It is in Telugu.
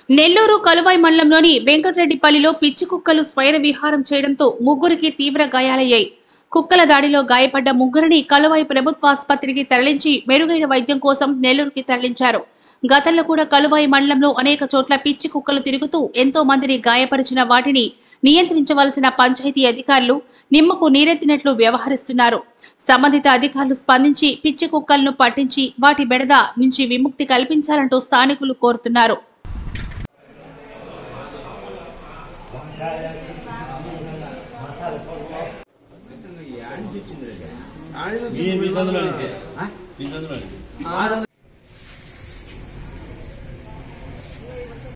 నెల్లూరు కలువాయి మండలంలోని వెంకటరెడ్డిపల్లిలో పిచ్చి కుక్కలు స్వైర విహారం చేయడంతో ముగ్గురికి తీవ్ర గాయాలయ్యాయి కుక్కల దాడిలో గాయపడ్డ ముగ్గురిని కలువాయి ప్రభుత్వ ఆసుపత్రికి తరలించి మెరుగైన వైద్యం కోసం నెల్లూరుకి తరలించారు గతంలో కూడా కలువాయి మండలంలో అనేక చోట్ల పిచ్చి కుక్కలు తిరుగుతూ ఎంతో మందిని గాయపరిచిన వాటిని నియంత్రించవలసిన పంచాయతీ అధికారులు నిమ్మకు నీరెత్తినట్లు వ్యవహరిస్తున్నారు సంబంధిత అధికారులు స్పందించి పిచ్చి కుక్కలను పట్టించి వాటి బెడద నుంచి విముక్తి కల్పించాలంటూ స్థానికులు కోరుతున్నారు మీ మీ సందులో నుంచి మీ సందులో నుంచి